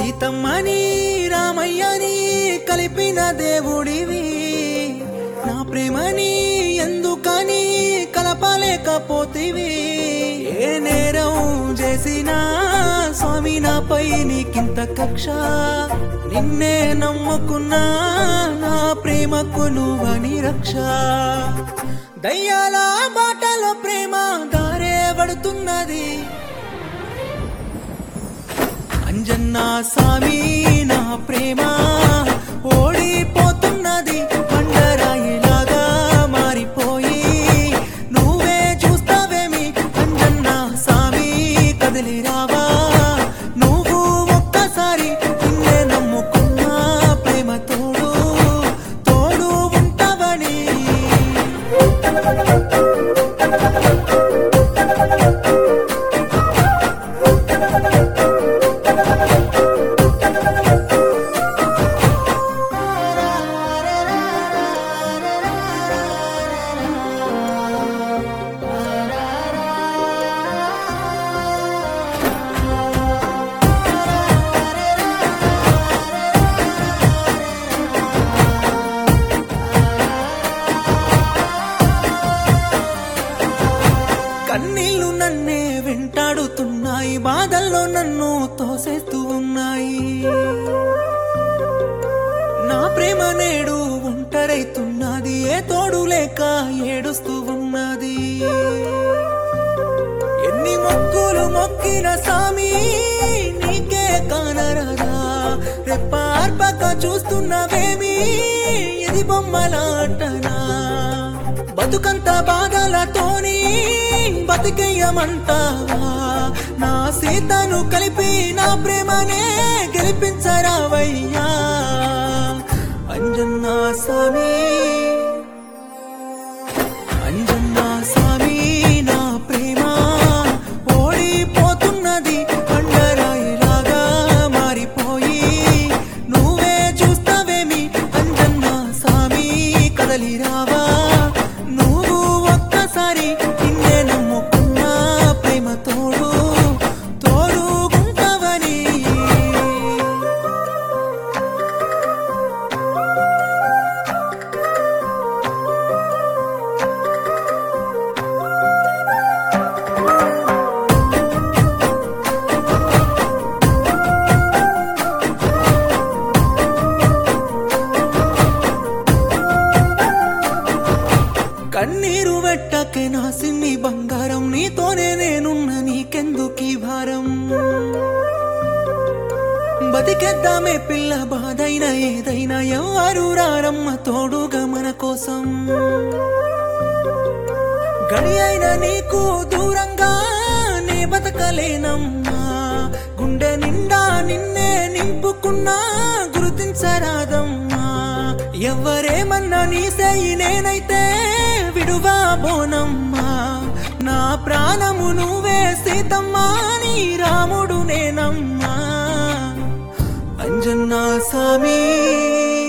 సీతమ్మని రామయ్యని కలిపిన దేవుడివి నా ప్రేమని ఎందుకని కలపలేకపోతివి ఏ నేరం చేసినా స్వామి నాపై నీకింత కక్ష నిన్నే నమ్ముకున్నా నా ప్రేమకు నువ్వని రక్ష దయ్యాల బాటలో ప్రేమ దారే పడుతున్నది అంజన్నా స్వామి నా ప్రేమ ఓడిపోతున్నది బండరాయిలాగా మారిపోయి నువ్వే చూస్తావేమి అంజన్నా స్వామి కదిలి రావా నువ్వు ఒక్కసారి నిన్నే నమ్ముకున్నా ప్రేమ తోడు తోడు ఉంటావని కన్నీళ్లు నన్నే వెంటాడుతున్నాయి బాధల్లో నన్ను తోసేస్తూ ఉన్నాయి నా ప్రేమ నేడు ఒంటరైతున్నది ఏ తోడు లేక ఏడుస్తూ ఉన్నది ఎన్ని మొక్కులు మొక్కిన సామి నీకే కానరాదా రెప్పార్పక చూస్తున్నవేమి ఇది బొమ్మలాటనా బతుకంత బాధలతోని బతికేయమంటావా నా సీతను కలిపి నా ప్రేమనే గెలిపించరావయ్యా అంజన్నా స్వామి అంజన్నా స్వామి నా ప్రేమ ఓడిపోతున్నది బండరాయిలాగా మారిపోయి నువ్వే చూస్తావేమి అంజన్నా స్వామి కదలి రావా నువ్వు ఒక్కసారి నిన్నే నమ్ముకున్నా ప్రేమ తోడు తోడుగుంటావని కన్నీరు వెట్టకే నా సిన్ని బంగారం నీతోనే నేనున్న నీకెందుకీ భారం బతికేద్దామే పిల్ల బాధైన ఏదైనా ఎవరు రారమ్మ తోడుగా మన కోసం గడి అయిన నీకు దూరంగా నే బతకలేనమ్మా గుండె నిండా నిన్నే నింపుకున్నా గుర్తించరాదమ్మా ఎవరేమన్నా నీ సేయి నేనైతే విడువా బోనమ్మా నా ప్రాణము నువ్వే సీతమ్మా నీ రాముడు నేనమ్మా అంజన్నా స్వామి